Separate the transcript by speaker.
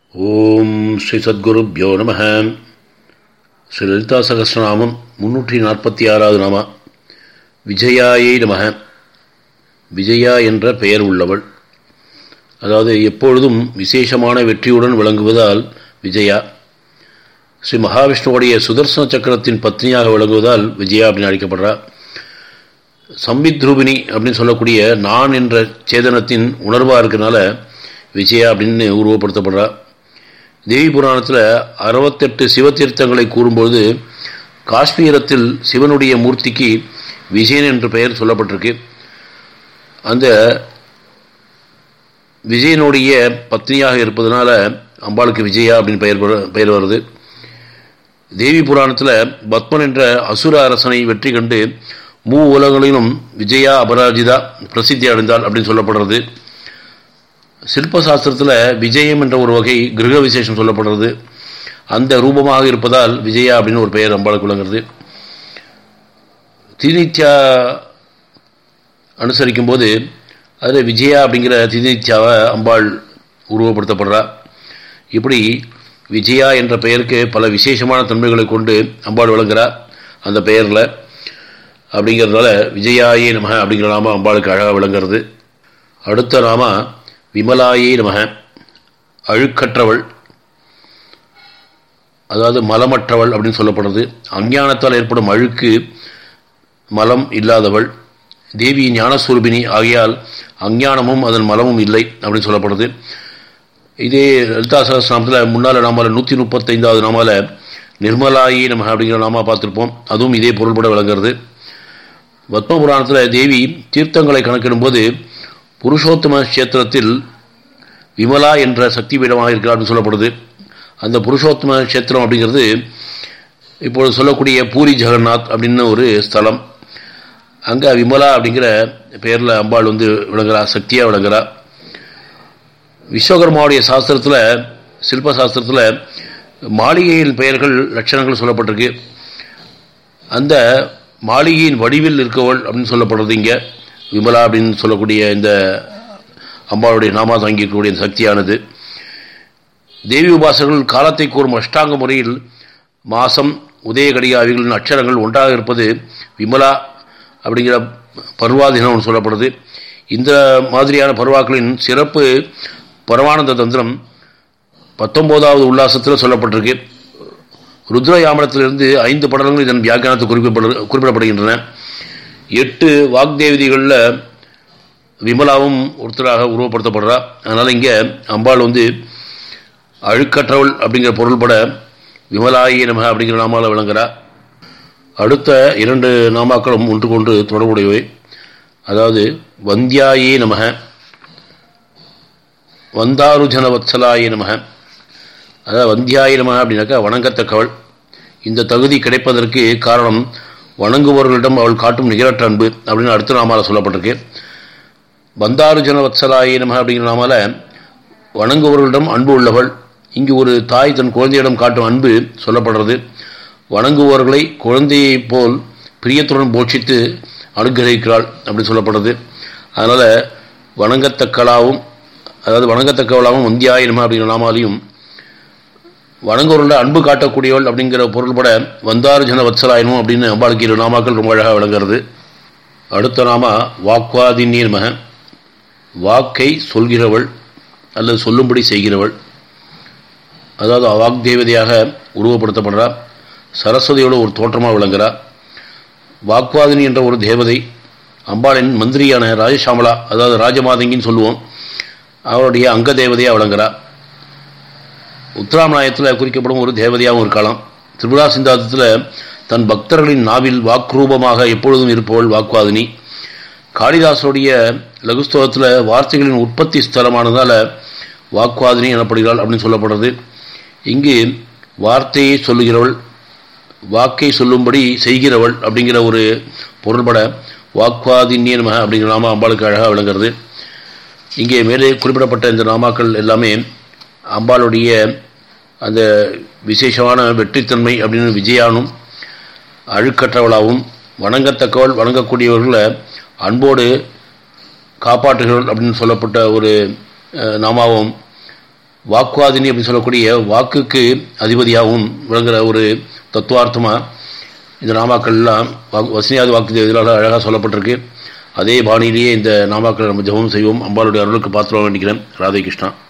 Speaker 1: ஓம் ஸ்ரீ சத்குருப்யோ நம ஸ்ரீ லலிதா சகசிரநாமம் முன்னூற்றி நாற்பத்தி ஆறாவது நாமா விஜயாயை நம விஜயா என்ற பெயர் உள்ளவள் அதாவது எப்பொழுதும் விசேஷமான வெற்றியுடன் விளங்குவதால் விஜயா ஸ்ரீ மகாவிஷ்ணுவுடைய சுதர்சன சக்கரத்தின் பத்னியாக விளங்குவதால் விஜயா அப்படின்னு அழைக்கப்படுறார் சம்பித்ரூபிணி அப்படின்னு சொல்லக்கூடிய நான் என்ற சேதனத்தின் உணர்வாக இருக்கனால விஜயா அப்படின்னு உருவப்படுத்தப்படுறா தேவி புராணத்தில் அறுபத்தெட்டு சிவதீர்த்தங்களை கூறும்போது காஷ்மீரத்தில் சிவனுடைய மூர்த்திக்கு விஜயன் என்ற பெயர் சொல்லப்பட்டிருக்கு அந்த விஜயனுடைய பத்னியாக இருப்பதனால அம்பாளுக்கு விஜயா அப்படின்னு பெயர் பெயர் வருது தேவி புராணத்தில் பத்மன் என்ற அசுர அரசனை வெற்றி கண்டு மூ உலகங்களிலும் விஜயா அபராஜிதா பிரசித்தி அடைந்தாள் அப்படின்னு சொல்லப்படுறது சிற்பசாஸ்திரத்தில் விஜயம் என்ற ஒரு வகை கிரக விசேஷம் சொல்லப்படுறது அந்த ரூபமாக இருப்பதால் விஜயா அப்படின்னு ஒரு பெயர் அம்பாளுக்கு விளங்குறது திரிநித்யா அனுசரிக்கும் போது அதில் விஜயா அப்படிங்கிற திரிநித்யாவை அம்பாள் உருவப்படுத்தப்படுறா இப்படி விஜயா என்ற பெயருக்கு பல விசேஷமான தன்மைகளை கொண்டு அம்பாள் விளங்குறா அந்த பெயரில் அப்படிங்கிறதுனால விஜயாயே நம அப்படிங்கிற நாம அம்பாளுக்கு அழகாக விளங்குறது அடுத்த நாம விமலாயே நம அழுக்கற்றவள் அதாவது மலமற்றவள் அப்படின்னு சொல்லப்படுறது அஞ்ஞானத்தால் ஏற்படும் அழுக்கு மலம் இல்லாதவள் தேவி ஞானஸ்வரூபிணி ஆகியால் அஞ்ஞானமும் அதன் மலமும் இல்லை அப்படின்னு சொல்லப்படுது இதே லலிதா சகசிரநாமத்தில் முன்னால் நாமால நூற்றி முப்பத்தைந்தாவது நாமால நிர்மலாயி நம அப்படிங்கிற நாமா பார்த்துருப்போம் அதுவும் இதே பொருள்பட விளங்குறது பத்ம புராணத்தில் தேவி தீர்த்தங்களை கணக்கிடும்போது புருஷோத்தம கஷேத்திரத்தில் விமலா என்ற சக்தி பீடமாக இருக்கிறார்னு சொல்லப்படுது அந்த புருஷோத்தம கஷேத்திரம் அப்படிங்கிறது இப்பொழுது சொல்லக்கூடிய பூரி ஜெகநாத் அப்படின்னு ஒரு ஸ்தலம் அங்கே விமலா அப்படிங்கிற பெயரில் அம்பாள் வந்து விளங்குறா சக்தியாக விளங்குறா விஸ்வகர்மாவுடைய சாஸ்திரத்தில் சில்ப சாஸ்திரத்தில் மாளிகையின் பெயர்கள் லட்சணங்கள் சொல்லப்பட்டிருக்கு அந்த மாளிகையின் வடிவில் இருக்கவள் அப்படின்னு சொல்லப்படுறது இங்கே விமலா அப்படின்னு சொல்லக்கூடிய இந்த அம்பாளுடைய நாமா தாங்கி இருக்கக்கூடிய இந்த சக்தியானது தேவி உபாசகர்கள் காலத்தை கூறும் அஷ்டாங்க முறையில் மாசம் உதயகடிகா அவைகளின் அச்சரங்கள் ஒன்றாக இருப்பது விமலா அப்படிங்கிற பருவாதினம் சொல்லப்படுது இந்த மாதிரியான பருவாக்களின் சிறப்பு பரமானந்த தந்திரம் பத்தொன்பதாவது உல்லாசத்தில் சொல்லப்பட்டிருக்கு ருத்ரயாமனத்திலிருந்து ஐந்து படலங்கள் இதன் வியாக்கியானத்தில் குறிப்பிடப்படு குறிப்பிடப்படுகின்றன எட்டு வாக்தேவதிகளில் விமலாவும் ஒருத்தராக உருவப்படுத்தப்படுறா அதனால் இங்கே அம்பாள் வந்து அழுக்கற்றவள் அப்படிங்கிற பொருள்பட விமலாயி நம அப்படிங்கிற நாமாவில் விளங்குறா அடுத்த இரண்டு நாமாக்களும் ஒன்று கொண்டு தொடர்புடையவை அதாவது வந்தியாயே நமக வந்தாருஜன வத்சலாய நமக அதாவது வந்தியாய நம அப்படின்னாக்கா வணங்கத்தக்கவள் இந்த தகுதி கிடைப்பதற்கு காரணம் வணங்குபவர்களிடம் அவள் காட்டும் நிகரற்ற அன்பு அப்படின்னு அடுத்த நாமால சொல்லப்பட்டிருக்கு பந்தாருஜன வத்சலாய நம அப்படிங்கிற நாமால வணங்குபவர்களிடம் அன்பு உள்ளவள் இங்கு ஒரு தாய் தன் குழந்தையிடம் காட்டும் அன்பு சொல்லப்படுறது வணங்குபவர்களை குழந்தையைப் போல் பிரியத்துடன் போஷித்து அனுகிரகிக்கிறாள் அப்படின்னு சொல்லப்படுறது அதனால் வணங்கத்தக்களாவும் அதாவது வணங்கத்தக்கவளாகவும் வந்தியாயினமா அப்படிங்கிற நாமாலையும் வணங்குவர்கள அன்பு காட்டக்கூடியவள் அப்படிங்கிற பொருள்பட வந்தாருஜன வத்சலாயனும் அப்படின்னு அம்பாளுக்கு இரு நாமாக்கள் ரொம்ப அழகாக விளங்குறது அடுத்த நாமா வாக்வாதிநீர் மக வாக்கை சொல்கிறவள் அல்லது சொல்லும்படி செய்கிறவள் அதாவது வாக்தேவதையாக உருவப்படுத்தப்படுறார் சரஸ்வதியோட ஒரு தோற்றமாக விளங்குறார் வாக்வாதினி என்ற ஒரு தேவதை அம்பாளின் மந்திரியான ராஜசாமலா அதாவது ராஜமாதங்கின்னு சொல்லுவோம் அவருடைய அங்க தேவதையாக விளங்குறார் உத்தராமநாயத்தில் குறிக்கப்படும் ஒரு தேவதையாகவும் இருக்கலாம் திரிபுரா சிந்தாந்தத்தில் தன் பக்தர்களின் நாவில் வாக்குரூபமாக எப்பொழுதும் இருப்பவள் வாக்வாதினி காளிதாசருடைய லகுஸ்தவத்தில் வார்த்தைகளின் உற்பத்தி ஸ்தலமானதால் வாக்குவாதினி எனப்படுகிறாள் அப்படின்னு சொல்லப்படுறது இங்கு வார்த்தையை சொல்லுகிறவள் வாக்கை சொல்லும்படி செய்கிறவள் அப்படிங்கிற ஒரு பொருள்பட வாக்வாதின்ய நம அப்படிங்கிற நாம அம்பாளுக்கு அழகாக விளங்குறது இங்கே மேலே குறிப்பிடப்பட்ட இந்த நாமாக்கள் எல்லாமே அம்பாளுடைய அந்த விசேஷமான வெற்றித்தன்மை அப்படின்னு விஜயானும் அழுக்கற்றவளாகவும் வணங்கத்தக்கவள் வணங்கக்கூடியவர்களை அன்போடு காப்பாற்றுகிறவள் அப்படின்னு சொல்லப்பட்ட ஒரு நாமாவும் வாக்குவாதினி அப்படின்னு சொல்லக்கூடிய வாக்குக்கு அதிபதியாகவும் விளங்குற ஒரு தத்துவார்த்தமாக இந்த நாமாக்கள்லாம் வாக்கு வசனியாத வாக்கு இதெல்லாம் அழகாக சொல்லப்பட்டிருக்கு அதே பாணியிலேயே இந்த நாமாக்களை நம்ம ஜெபம் செய்வோம் அம்பாளுடைய அருளுக்கு பாத்திரம் நினைக்கிறேன் ராதே கிருஷ்ணா